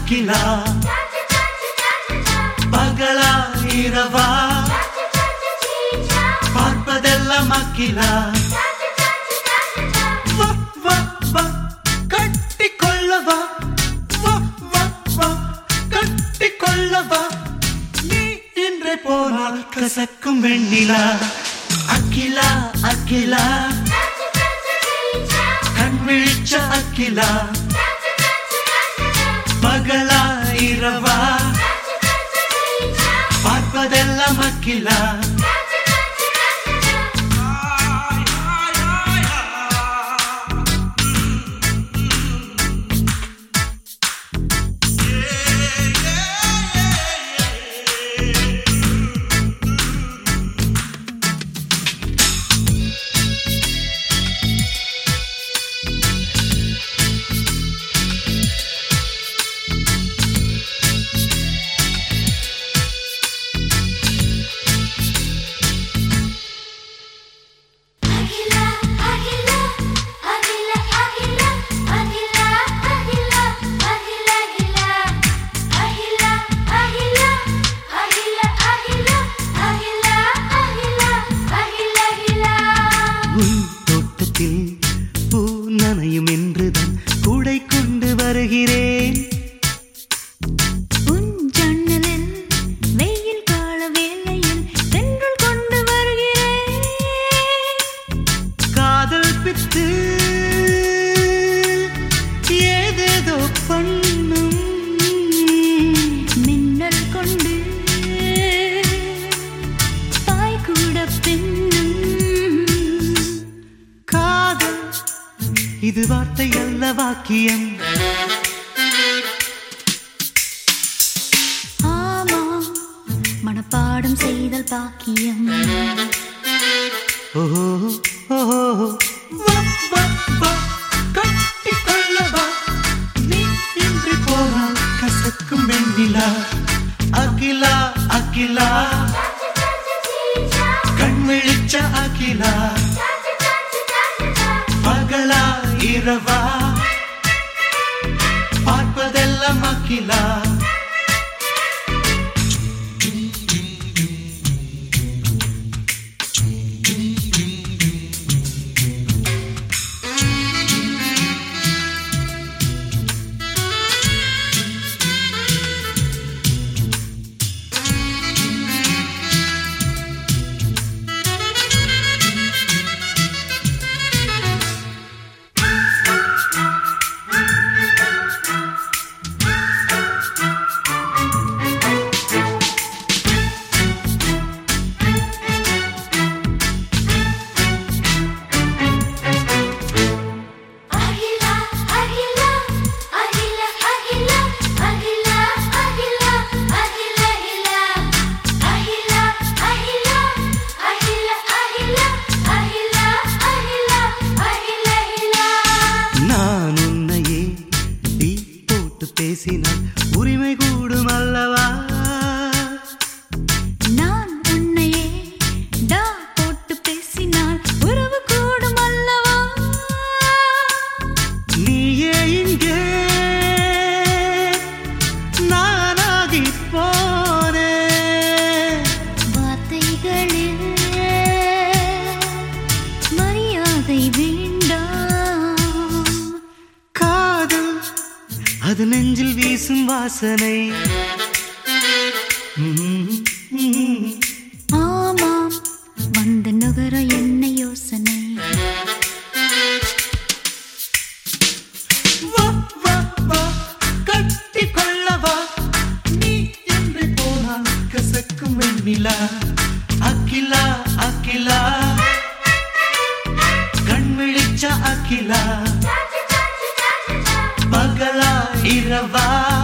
அகிலா பகலா இரவா பார்ப்பதெல்லாம் அகிலா வா வா வா கட்டி கொள்ளவா வா வா வா கட்டி கொள்ளவா நீ இன்றே போனால் கசக்கும் வெண்ணிலா அகிலா அகிலா கண் விழிச்ச அகிலா பகலா இரவா பார்ப்பதெல்லாம் அகிலா அகிலா அகிலா அகிலா அகிலா அகிலா அகிலா அகிலா அகிலா அகிலா அகிலா அகிலா அகிலா அகிலா அகிலா அகிலா அகிலா உன் தோட்டத்தில் பூ நனையும் என்றுதான் கூடை கொண்டு வருகிறேன் உன் ஜன்னலில் வெயில் கால வேளையில் தென்றல் கொண்டு வருகிறேன் காதல் பித்து ஏதேதோ பண்ணும் மின்னல் கொண்டு பாய் கூட பின்னும் காதல் இது வார்த்தை அல்ல வாக்கியம் ஆமாம் மனப்பாடம் செய்தல் பாக்கியம் ஓஹோ ஓஹோ வா வா வா கட்டிக் கொள்ளவா நீ இன்றி போனால் கசக்கும் வெண்ணிலா அகிலா அகிலா கண் விழிச்ச அகிலா பகலா இரவா பார்ப்பதெல்லாம் அகிலா அகிலா அகிலா அகிலா அகிலா அகிலா அகிலா அகிலா அகிலா அகிலா அகிலா அகிலா அகிலா அகிலா அகிலா அகிலா அகிலா நான் உன்னையே டீ போட்டு பேசினால் உரிமை கூடும் அல்லவா நான் உன்னையே டா போட்டு பேசினால் உறவு கூடும் அல்லவா நீயே இங்கே நானாகி போனே வார்த்தைகளில் மரியாதை வேண்டாம் காதல் அது நெஞ்சில் வீசும் வாசனை ம்ம், ம்ம். ஆமாம் வந்த நுகர என்ன யோசனை வா வா வா கட்டிக் கொள்ளவா நீ என்று போனால் கசக்கும் வெண்ணிலா அகிலா அகிலா கண் விழிச்ச அகிலா பகலா இரவா